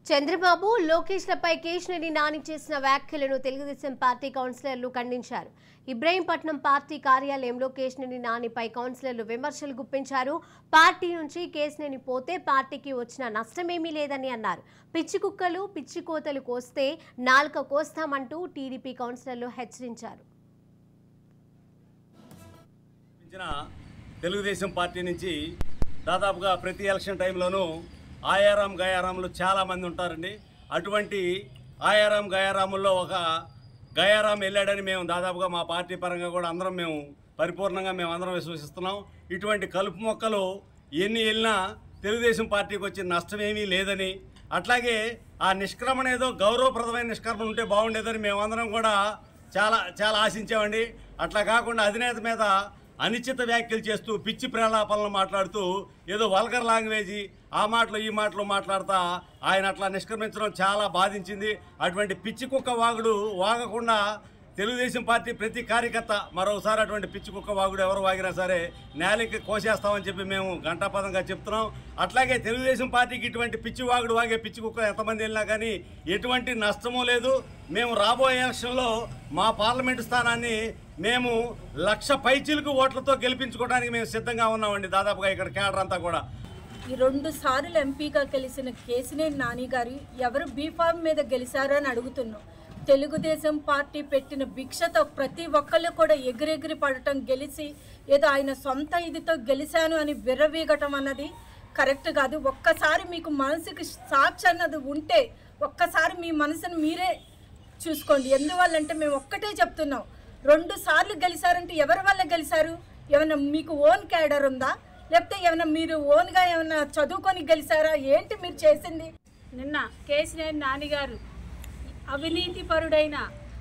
చంద్రబాబు లోకేష్లపై కేశినేని నాని చేసిన వ్యాఖ్యలను తెలుగుదేశం పార్టీ కౌన్సిలర్లు ఖండించారు ఇబ్రహీంపట్నం పార్టీ కార్యాలయంలో కేశినేని నానిపై కౌన్సిలర్లు విమర్శలు గుప్పించారు పార్టీ నుంచి కేశినేని పోతే పార్టీకి వచ్చిన నష్టమేమీ లేదని అన్నారు పిచ్చి కుక్కలు పిచ్చి కోతలు కోస్తే నాలుక కోస్తామంటూ టీడీపీ కౌన్సిలర్లు హెచ్చరించారు ఇచ్చిన తెలుగుదేశం పార్టీ నుంచి దాదాపుగా ప్రతి ఎలక్షన్ టైంలోనూ ఆయారాం గయారాములు చాలామంది ఉంటారండి అటువంటి ఆయారాం గయారాముల్లో ఒక గయారాం వెళ్ళాడని మేము దాదాపుగా మా పార్టీ పరంగా కూడా అందరం మేము పరిపూర్ణంగా మేము అందరం విశ్వసిస్తున్నాం ఇటువంటి కలుపు మొక్కలు ఎన్ని వెళ్ళినా తెలుగుదేశం పార్టీకి వచ్చిన నష్టమేమీ లేదని అట్లాగే ఆ నిష్క్రమణ ఏదో గౌరవప్రదమైన నిష్క్రమణ ఉంటే బాగుండేదని మేమందరం కూడా చాలా చాలా ఆశించామండి అట్లా కాకుండా అధినేత మీద అనిశ్చిత వ్యాఖ్యలు చేస్తూ పిచ్చి ప్రేలాపనలు మాట్లాడుతూ ఏదో వల్గర్ లాంగ్వేజీ ఆ మాటలు ఈ మాటలు మాట్లాడుతా ఆయన అట్లా నిష్క్రమించడం చాలా బాధించింది అటువంటి పిచ్చి కుక్క వాగుడు వాగకుండా తెలుగుదేశం పార్టీ ప్రతి కార్యకర్త మరోసారి అటువంటి పిచ్చి కుక్క వాగుడు ఎవరు వాగినా సరే నేలకి కోసేస్తామని చెప్పి మేము గంటాపదంగా చెప్తున్నాం అట్లాగే తెలుగుదేశం పార్టీకి ఇటువంటి పిచ్చి వాగుడు వాగే పిచ్చి కుక్క ఎంతమంది వెళ్ళినా కానీ ఎటువంటి నష్టమూ లేదు మేము రాబోయే ఎలక్షన్లో మా పార్లమెంటు స్థానాన్ని మేము లక్ష పైచీలకు ఓట్లతో గెలిపించుకోవడానికి మేము సిద్ధంగా ఉన్నామండి దాదాపుగా ఇక్కడ కేడర్ అంతా కూడా ఈ రెండు సార్లు ఎంపీగా గెలిచిన కేసినేని నాని గారు ఎవరు బీఫామ్ మీద గెలిచారు అని అడుగుతున్నాం తెలుగుదేశం పార్టీ పెట్టిన భిక్షతో ప్రతి ఒక్కళ్ళు కూడా ఎగిరెగిరి పడటం గెలిచి ఏదో ఆయన సొంత ఇదితో గెలిచాను అని విర్రవీగటం అన్నది కరెక్ట్ కాదు ఒక్కసారి మీకు మనసుకి సాక్షి అన్నది ఉంటే ఒక్కసారి మీ మనసును మీరే చూసుకోండి ఎందువల్లంటే మేము ఒక్కటే చెప్తున్నాం రెండు సార్లు గెలిచారంటే ఎవరి వల్ల గెలిచారు ఏమైనా మీకు ఓన్ క్యాడర్ ఉందా లేకపోతే ఏమైనా మీరు ఓన్గా ఏమైనా చదువుకొని గెలిచారా ఏంటి మీరు చేసింది నిన్న కేసినేని నానిగారు అవినీతిపరుడైన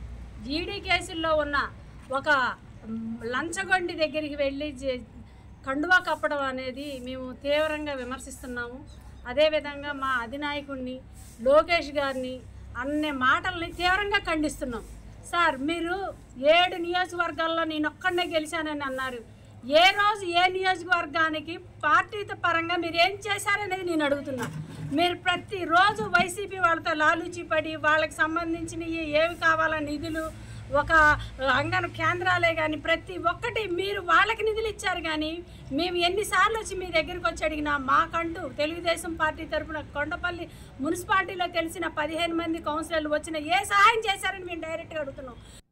జీడీ కేసుల్లో ఉన్న ఒక మ్, లంచగొండి దగ్గరికి వెళ్ళి జే- కండువా కప్పడం అనేది మేము తీవ్రంగా విమర్శిస్తున్నాము అదేవిధంగా మా అధినాయకుడిని లోకేష్ గారిని అనే మాటల్ని తీవ్రంగా ఖండిస్తున్నాం సార్ మీరు ఏడు నియోజకవర్గాల్లో నేను ఒక్కడనే గెలిచానని అన్నారు ఏ రోజు ఏ నియోజకవర్గానికి పార్టీ పరంగా మీరు ఏం చేశారనేది నేను అడుగుతున్నా మీరు ప్రతిరోజు వైసీపీ వాళ్ళతో లాలూచి పడి వాళ్ళకి సంబంధించినవి ఏవి కావాలా నిధులు ఒక అంగన కేంద్రాలే కానీ ప్రతి ఒక్కటి మీరు వాళ్ళకి నిధులు ఇచ్చారు కానీ మేము ఎన్నిసార్లు వచ్చి మీ దగ్గరికి వచ్చి అడిగినా మాకంటూ తెలుగుదేశం పార్టీ తరఫున కొండపల్లి మున్సిపాలిటీలో తెలిసిన పదిహేను మంది కౌన్సిలర్లు వచ్చిన ఏ సహాయం చేశారని మేము డైరెక్ట్గా అడుగుతున్నాం